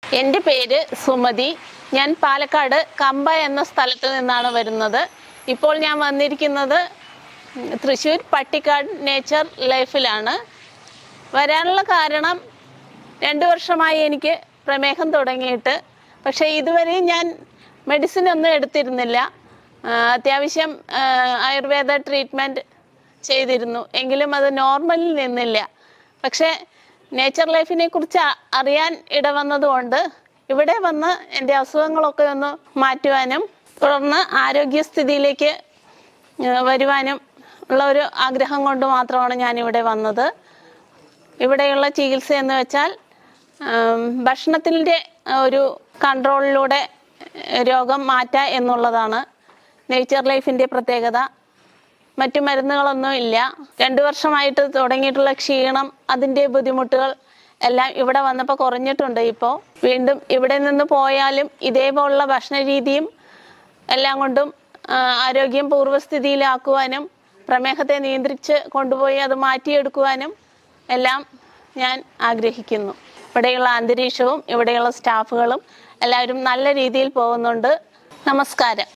എൻ്റെ പേര് സുമതി ഞാൻ പാലക്കാട് കമ്പ എന്ന സ്ഥലത്ത് നിന്നാണ് വരുന്നത് ഇപ്പോൾ ഞാൻ വന്നിരിക്കുന്നത് ഉം, തൃശ്ശൂർ പട്ടിക്കാട് നേച്ചർ ലൈഫിലാണ് വരാനുള്ള കാരണം രണ്ട് വർഷമായി എനിക്ക് പ്രമേഹം തുടങ്ങിയിട്ട് പക്ഷേ ഇതുവരെയും ഞാൻ മെഡിസിൻ ഒന്നും എടുത്തിരുന്നില്ല ആ, അത്യാവശ്യം ആ, ആയുർവേദ ട്രീറ്റ്മെൻറ്റ് ചെയ്തിരുന്നു എങ്കിലും അത് നോർമലിൽ നിന്നില്ല പക്ഷേ നേച്ചർ ലൈഫിനെ കുറിച്ച് അ- അറിയാൻ ഇടവന്നതുകൊണ്ട് ഇവിടെ വന്ന് എൻ്റെ അസുഖങ്ങളൊക്കെ ഒന്ന് മാറ്റുവാനും തുടർന്ന് ആരോഗ്യസ്ഥിതിയിലേക്ക് ആ, വരുവാനും ഉള്ള ഒരു ആഗ്രഹം കൊണ്ട് മാത്രമാണ് ഞാൻ ഇവിടെ വന്നത് ഇവിടെയുള്ള ചികിത്സ എന്ന് വെച്ചാൽ ആം, ഭക്ഷണത്തിൻ്റെ ഒരു കൺട്രോളിലൂടെ രോഗം മാറ്റുക എന്നുള്ളതാണ് നേച്ചർ ലൈഫിൻ്റെ പ്രത്യേകത മറ്റു മരുന്നുകളൊന്നും ഇല്ല രണ്ടു വർഷമായിട്ട് തുടങ്ങിയിട്ടുള്ള ക്ഷീണം അതിൻ്റെ ബുദ്ധിമുട്ടുകൾ എല്ലാം ഇവിടെ വന്നപ്പോൾ കുറഞ്ഞിട്ടുണ്ട് ഇപ്പോൾ വീണ്ടും ഇവിടെ നിന്ന് പോയാലും ഇതേപോലുള്ള ഭക്ഷണ രീതിയും എല്ലാം കൊണ്ടും ആ, ആരോഗ്യം പൂർവ്വസ്ഥിതിയിലാക്കുവാനും പ്രമേഹത്തെ നിയന്ത്രിച്ച് കൊണ്ടുപോയി അത് മാറ്റിയെടുക്കുവാനും എല്ലാം ഞാൻ ആഗ്രഹിക്കുന്നു ഇവിടെയുള്ള അന്തരീക്ഷവും ഇവിടെയുള്ള സ്റ്റാഫുകളും എല്ലാവരും നല്ല രീതിയിൽ പോകുന്നുണ്ട് നമസ്കാരം